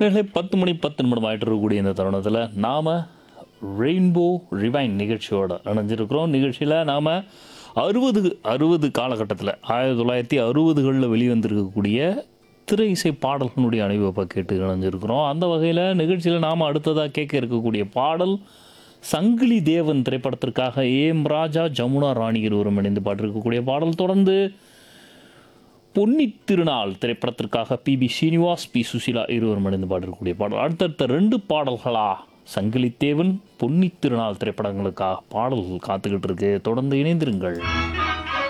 நேரலை பத்து மணி பத்து நிமிடம் ஆயிட்டு இருக்கக்கூடிய இந்த தருணத்தில் நாம் ரெயின்போ ரிவைன் நிகழ்ச்சியோட இணைஞ்சிருக்கிறோம் நிகழ்ச்சியில் நாம் அறுபது அறுபது காலகட்டத்தில் ஆயிரத்தி தொள்ளாயிரத்தி அறுபதுகளில் வெளிவந்திருக்கக்கூடிய திரை இசை பாடல்களுடைய அணிவப்பை கேட்டு இணைஞ்சிருக்கிறோம் அந்த வகையில் நிகழ்ச்சியில் நாம் அடுத்ததாக கேட்க இருக்கக்கூடிய பாடல் சங்கிலி தேவன் திரைப்படத்திற்காக ஏம் ராஜா ஜமுனா ராணி இருவரும் இணைந்து பாட்டிருக்கக்கூடிய பாடல் தொடர்ந்து பொன்னித் திருநாள் திரைப்படத்திற்காக P B Srinivas P Susheela இருவரும் இணைந்து பாடிருக்கக்கூடிய பாடல் அடுத்தடுத்த ரெண்டு பாடல்களா சங்கிலித்தேவன் பொன்னித் திருநாள் திரைப்படங்களுக்காக பாடல்கள் காத்துக்கிட்டு இருக்கு தொடர்ந்து இணைந்திருங்கள்